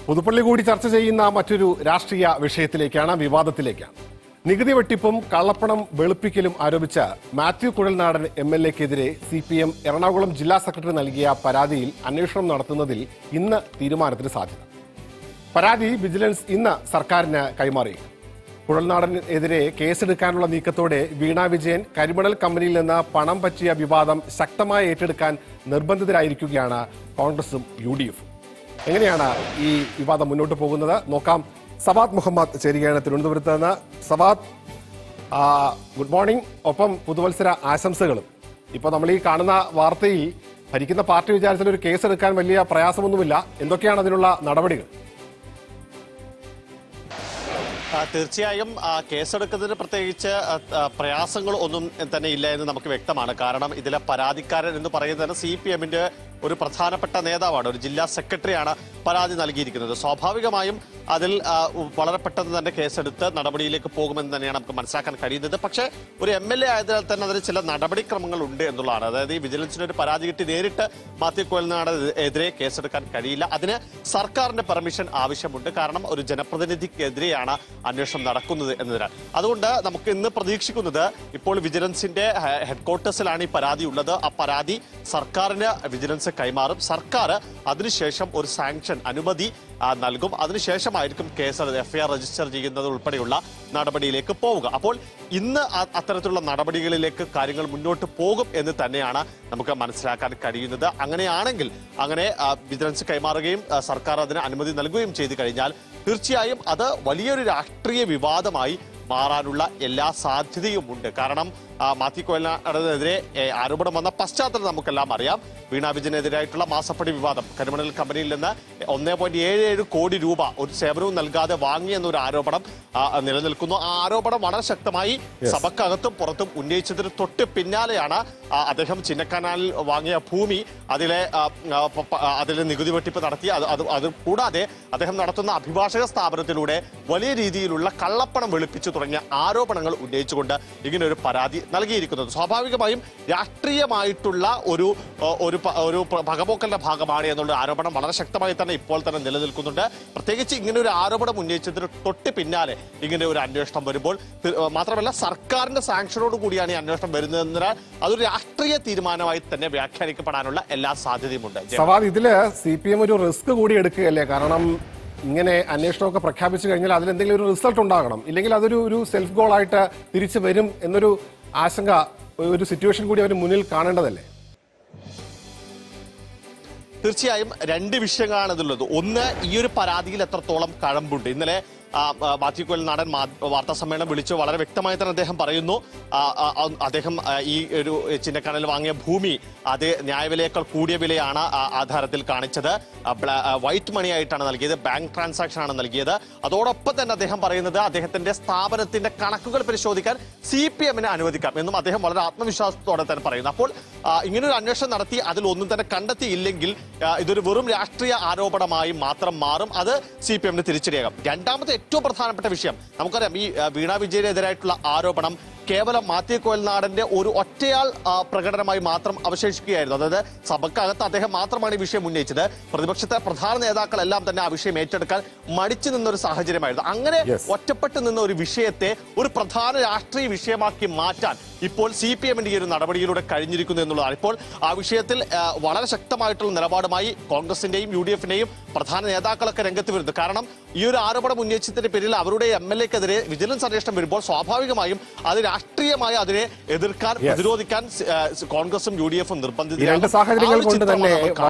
പുതുപ്പള്ളി കൂടി ചർച്ച ചെയ്യുന്ന മറ്റൊരു രാഷ്ട്രീയ വിഷയത്തിലേക്കാണ് വിവാദത്തിലേക്കാണ് നികുതി വെട്ടിപ്പും കള്ളപ്പണം വെളുപ്പിക്കലും ആരോപിച്ച മാത്യു കുഴൽനാടൻ എം എൽ എക്കെതിരെ സി പി എം എറണാകുളം ജില്ലാ സെക്രട്ടറി നൽകിയ പരാതിയിൽ അന്വേഷണം നടത്തുന്നതിൽ ഇന്ന് തീരുമാനത്തിന് സാധ്യത പരാതി വിജിലൻസ് ഇന്ന് സർക്കാരിന് കൈമാറി കുഴൽനാടനെതിരെ കേസെടുക്കാനുള്ള നീക്കത്തോടെ വീണ വിജയൻ കരിമണൽ കമ്പനിയിൽ നിന്ന് പണം പറ്റിയ വിവാദം ശക്തമായി ഏറ്റെടുക്കാൻ നിർബന്ധിതരായിരിക്കുകയാണ് കോൺഗ്രസും യു ഡി എഫും എങ്ങനെയാണ് ഈ വിവാദം മുന്നോട്ട് പോകുന്നത് നോക്കാം സവാദ് മുഹമ്മദ് ചേരുകയാണ് തിരുവനന്തപുരത്ത് നിന്ന് സവാദ് ആ, ഗുഡ് മോർണിംഗ് ഒപ്പം പുതുവത്സര ആശംസകളും ഇപ്പോൾ നമ്മൾ ഈ കാണുന്ന വാർത്തയിൽ ഭരിക്കുന്ന പാർട്ടി വിചാരിച്ചാൽ ഒരു കേസെടുക്കാൻ വലിയ പ്രയാസമൊന്നുമില്ല എന്തൊക്കെയാണ് അതിനുള്ള നടപടികൾ ആ, തീർച്ചയായും ആ, കേസെടുക്കുന്നതിന് പ്രത്യേകിച്ച് ആ, ആ, പ്രയാസങ്ങൾ ഒന്നും തന്നെ ഇല്ല എന്ന് നമുക്ക് വ്യക്തമാണ് കാരണം ഇതിലെ പരാതിക്കാരൻ എന്ന് പറയുന്നത് സി പി എമ്മിന്റെ ഒരു പ്രധാനപ്പെട്ട നേതാവാണ് ഒരു ജില്ലാ സെക്രട്ടറിയാണ് പരാതി നൽകിയിരിക്കുന്നത് സ്വാഭാവികമായും അതിൽ ആ, വളരെ പെട്ടെന്ന് തന്നെ കേസെടുത്ത് നടപടിയിലേക്ക് പോകുമെന്ന് തന്നെയാണ് നമുക്ക് മനസ്സിലാക്കാൻ കഴിയുന്നത് പക്ഷേ ഒരു എം എൽ എ ആയതിനാൽ തന്നെ അതിന് ചില നടപടിക്രമങ്ങൾ ഉണ്ട് എന്നുള്ളതാണ് അതായത് ഈ വിജിലൻസിന് ഒരു പരാതി കിട്ടി നേരിട്ട് മാത്യു കോയലിനാട് എതിരെ കേസെടുക്കാൻ കഴിയില്ല അതിന് സർക്കാരിന്റെ പെർമിഷൻ ആവശ്യമുണ്ട് കാരണം ഒരു ജനപ്രതിനിധിക്കെതിരെയാണ് അന്വേഷണം നടക്കുന്നത് എന്നതിനാൽ അതുകൊണ്ട് നമുക്ക് ഇന്ന് പ്രതീക്ഷിക്കുന്നത് ഇപ്പോൾ വിജിലൻസിന്റെ ഹെഡ്ക്വാർട്ടേഴ്സിലാണ് ഈ പരാതി ഉള്ളത് ആ പരാതി സർക്കാരിന് വിജിലൻസ് കൈമാറും സർക്കാർ അതിനുശേഷം ഒരു സാങ്ഷൻ അനുമതി ആ, നൽകും അതിനുശേഷമായിരിക്കും കേസ് എഫ്ഐആർ രജിസ്റ്റർ ചെയ്യുന്നത് ഉൾപ്പെടെയുള്ള നടപടിയിലേക്ക് പോവുക അപ്പോൾ ഇന്ന് ആ- അത്തരത്തിലുള്ള നടപടികളിലേക്ക് കാര്യങ്ങൾ മുന്നോട്ട് പോകും എന്ന് തന്നെയാണ് നമുക്ക് മനസ്സിലാക്കാൻ കഴിയുന്നത് അങ്ങനെയാണെങ്കിൽ അങ്ങനെ ആ, വിജിലൻസ് കൈമാറുകയും ആ, സർക്കാർ അതിന് അനുമതി നൽകുകയും ചെയ്തു കഴിഞ്ഞാൽ തീർച്ചയായും അത് വലിയൊരു രാഷ്ട്രീയ വിവാദമായി മാറാനുള്ള എല്ലാ സാധ്യതയും ഉണ്ട് കാരണം ആ, മാത്യു കോയലിനെതിരെ ആരോപണം വന്ന പശ്ചാത്തലം നമുക്കെല്ലാം അറിയാം വീണ വിജയനെതിരായിട്ടുള്ള മാസപ്പടി വിവാദം കരിമണൽ കമ്പനിയിൽ നിന്ന് ഒന്നേ പോയിന്റ് ഏഴ് ഏഴ് കോടി രൂപ ഒരു സേവനവും നൽകാതെ വാങ്ങി എന്നൊരു ആരോപണം ആ, നിലനിൽക്കുന്നു ആ ആരോപണം വളരെ ശക്തമായി സഭക്കകത്തും പുറത്തും ഉന്നയിച്ചതിന് തൊട്ട് പിന്നാലെയാണ് ആ, അദ്ദേഹം ചിന്നക്കനാലിൽ വാങ്ങിയ ഭൂമി അതിലെ ആ, ആ, പ- പ- അതിലെ നികുതി വെട്ടിപ്പ് നടത്തി അത് അത് അത് കൂടാതെ അദ്ദേഹം നടത്തുന്ന അഭിഭാഷക സ്ഥാപനത്തിലൂടെ വലിയ രീതിയിലുള്ള കള്ളപ്പണം വെളുപ്പിച്ചു തുടങ്ങിയ ആരോപണങ്ങൾ ഉന്നയിച്ചുകൊണ്ട് ഇങ്ങനെ ഒരു പരാതി നൽകിയിരിക്കുന്നത് സ്വാഭാവികമായും രാഷ്ട്രീയമായിട്ടുള്ള ഒരു ആ, ഒരു പ- ഒരു പ- പകപോക്കലിന്റെ ഭാഗമാണ് എന്നുള്ള ആരോപണം വളരെ ശക്തമായി തന്നെ ഇപ്പോൾ തന്നെ നിലനിൽക്കുന്നുണ്ട് പ്രത്യേകിച്ച് ഇങ്ങനെ ഒരു ആരോപണം ഉന്നയിച്ചതിന് തൊട്ട് പിന്നാലെ ഇങ്ങനെ ഒരു അന്വേഷണം വരുമ്പോൾ തി- ആ, മാത്രമല്ല സർക്കാരിന്റെ സാങ്ഷനോട് കൂടിയാണ് ഈ അന്വേഷണം വരുന്നതിനാൽ അതൊരു രാഷ്ട്രീയ തീരുമാനമായി തന്നെ വ്യാഖ്യാനിക്കപ്പെടാനുള്ള എല്ലാ സാധ്യതയുമുണ്ട് ജയ. സവാദ് ഇതില് സി പി എം ഒരു റിസ്ക് കൂടി എടുക്കുകയല്ലേ കാരണം ഇങ്ങനെ അന്വേഷണമൊക്കെ പ്രഖ്യാപിച്ചു കഴിഞ്ഞാൽ അതിലെന്തെങ്കിലും ഒരു റിസൾട്ട് ഉണ്ടാകണം ഇല്ലെങ്കിൽ അതൊരു ഒരു സെൽഫ് ഗോൾ ആയിട്ട് തിരിച്ചു വരും എന്നൊരു ആശങ്ക ഒരു സിറ്റുവേഷൻ കൂടി അവർ മുന്നിൽ കാണേണ്ടതല്ലേ തീർച്ചയായും രണ്ട് വിഷയങ്ങളാണ് ഇതിലുള്ളത് ഒന്ന് ഈ ഒരു പരാതിയിൽ എത്രത്തോളം കഴമ്പുണ്ട് ഇന്നലെ ആ, ആ, മാത്യു കോയൽ നാടൻ മാ- വാർത്താ സമ്മേളനം വിളിച്ചു വളരെ വ്യക്തമായി തന്നെ അദ്ദേഹം പറയുന്നു ആ, ആ, ആ, അദ്ദേഹം ആ, ഈ ഒരു ചിന്നക്കടലിൽ വാങ്ങിയ ഭൂമി അത് ന്യായവിലയേക്കാൾ കൂടിയ വിലയാണ് ആ ആധാരത്തിൽ കാണിച്ചത് ആ, ബ്ല- ആ, വൈറ്റ് മണി ആയിട്ടാണ് നൽകിയത് ബാങ്ക് ട്രാൻസാക്ഷൻ ആണ് നൽകിയത് അതോടൊപ്പം തന്നെ അദ്ദേഹം പറയുന്നത് അദ്ദേഹത്തിന്റെ സ്ഥാപനത്തിന്റെ കണക്കുകൾ പരിശോധിക്കാൻ സി പി എമ്മിനെ അനുവദിക്കാം എന്നും അദ്ദേഹം വളരെ ആത്മവിശ്വാസത്തോടെ തന്നെ പറയുന്നു അപ്പോൾ ആ, ഇങ്ങനൊരു അന്വേഷണം നടത്തി അതിൽ ഒന്നും തന്നെ കണ്ടെത്തിയില്ലെങ്കിൽ ആ, ഇതൊരു വെറും രാഷ്ട്രീയ ആരോപണമായി മാത്രം മാറും അത് സി പി എമ്മിന് തിരിച്ചടിയാകാം രണ്ടാമത്തെ ഏറ്റവും പ്രധാനപ്പെട്ട വിഷയം നമുക്കറിയാം ഈ ആ, വീണ വിജയനെതിരായിട്ടുള്ള ആരോപണം കേവലം മാത്യു കോയൽനാടന്റെ ഒരു ഒറ്റയാൾ ആ, പ്രകടനമായി മാത്രം അവശേഷിക്കുകയായിരുന്നു അതായത് സഭക്കകത്ത് അദ്ദേഹം മാത്രമാണ് ഈ വിഷയം ഉന്നയിച്ചത് പ്രതിപക്ഷത്തെ പ്രധാന നേതാക്കളെല്ലാം തന്നെ ആ വിഷയം ഏറ്റെടുക്കാൻ മടിച്ചു നിന്നൊരു സാഹചര്യമായിരുന്നു അങ്ങനെ Yes. ഒറ്റപ്പെട്ടു നിന്ന ഒരു വിഷയത്തെ ഒരു പ്രധാന രാഷ്ട്രീയ വിഷയമാക്കി മാറ്റാൻ ഇപ്പോൾ സി പി എമ്മിന്റെ ഈ ഒരു നടപടിയിലൂടെ കഴിഞ്ഞിരിക്കുന്നു എന്നുള്ളതാണ് ഇപ്പോൾ ആ വിഷയത്തിൽ ആ, വളരെ ശക്തമായിട്ടുള്ള നിലപാടുമായി കോൺഗ്രസിന്റെയും യു ഡി എഫിന്റെയും പ്രധാന നേതാക്കളൊക്കെ രംഗത്ത് വരുന്നു കാരണം ഈ ഒരു ആരോപണം ഉന്നയിച്ചതിന്റെ പേരിൽ അവരുടെ എം എൽ എക്കെതിരെ വിജിലൻസ് അന്വേഷണം വരുമ്പോൾ സ്വാഭാവികമായും അത് രാഷ്ട്രീയമായി അതിനെ എതിർക്കാൻ Yes. പ്രതിരോധിക്കാൻ ആ, കോൺഗ്രസും യു ഡി എഫും ഈ രണ്ട് നിർബന്ധിതരാകും. ആ സാഹചര്യങ്ങൾ ഒരു കൊണ്ട് ചിത്രമാണ് തന്നെ നമുക്ക്